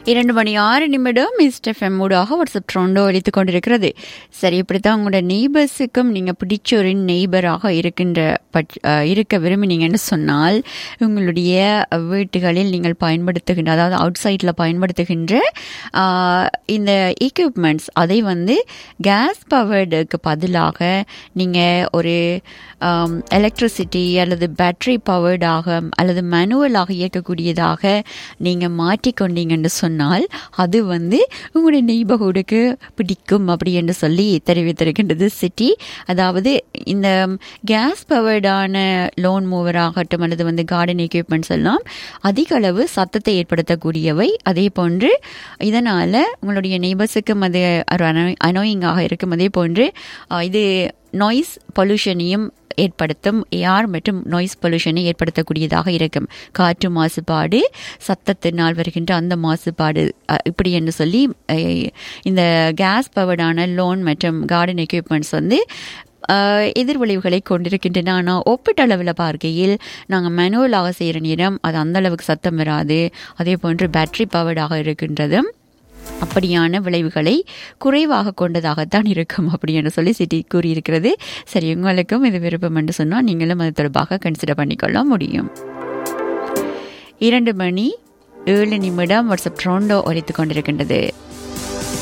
இரண்டு மணி ஆறு நிமிடம் மிஸ்டர் எஃப்எம் ஊடாக வாட்ஸ்அப் ட்ரோண்டோ அளித்து கொண்டிருக்கிறது சரி இப்படித்தான் உங்களோட நெய்பர்ஸுக்கும் நீங்கள் பிடிச்ச ஒரு நெய்பராக இருக்கின்ற பட் அஹ், இருக்க விரும்பினீங்கன்னு சொன்னால் உங்களுடைய வீட்டுகளில் நீங்கள் பயன்படுத்துகின்ற அதாவது அவுட் சைடில் பயன்படுத்துகின்ற ஆஹ், இந்த எக்யூப்மெண்ட்ஸ் அதை வந்து கேஸ் பவர்டுக்கு பதிலாக நீங்கள் ஒரு எலக்ட்ரிசிட்டி அல்லது பேட்டரி பவர்டாக அல்லது மேனுவலாக இயக்கக்கூடியதாக நீங்கள் மாற்றிக்கொண்டீங்கன்னு சொன்னால் அது வந்து உங்களுடைய நெய்பர்ஹுடுக்கு பிடிக்கும் அப்படி என்று சொல்லி தெரிவித்திருக்கின்றது சிட்டி அதாவது இந்த கேஸ் பவர்டான லோன் மூவர் ஆகட்டும் அல்லது வந்து கார்டன் எக்யூப்மெண்ட்ஸ் எல்லாம் அதிக அளவு சத்தத்தை ஏற்படுத்தக்கூடியவை அதே போன்று இதனால் உங்களுடைய நெய்பர்ஸுக்கும் அது ஒரு அனோயிங்காக இருக்கும் அதே போன்று அஹ், இது நாய்ஸ் பொல்யூஷனையும் ஏற்படுத்தும் ஏஆர் மற்றும் நாய்ஸ் பொல்யூஷனை ஏற்படுத்தக்கூடியதாக இருக்கும் காற்று மாசுபாடு சத்தத்தினால் வருகின்ற அந்த மாசுபாடு அ, இப்படி என்று சொல்லி அஹ், இந்த கேஸ் பவர்டான லோன் மற்றும் கார்டன் எக்யூப்மெண்ட்ஸ் வந்து அஹ், எதிர்விளைவுகளை கொண்டிருக்கின்றன ஆனால் ஒப்பீட்டளவில் பார்க்கையில் நாங்கள் மேனுவலாக செய்கிற நேரம் அது அந்த அளவுக்கு சத்தம் வராது அதே போன்று பேட்டரி பவர்டாக இருக்கின்றது அப்படியான விளைவுகளை குறைவாக கொண்டதாகத்தான் இருக்கும் அப்படி என்று சொல்லி சிட்டி கூறியிருக்கிறது சரி உங்களுக்கும் இது விருப்பம் என்று சொன்னால் நீங்களும் அது தொடர்பாக கன்சிடர் பண்ணிக்கொள்ள முடியும் இரண்டு மணி ஏழு நிமிடம் வாட்ஸ்அப் ட்ரோண்டோ ஒலித்து கொண்டிருக்கின்றது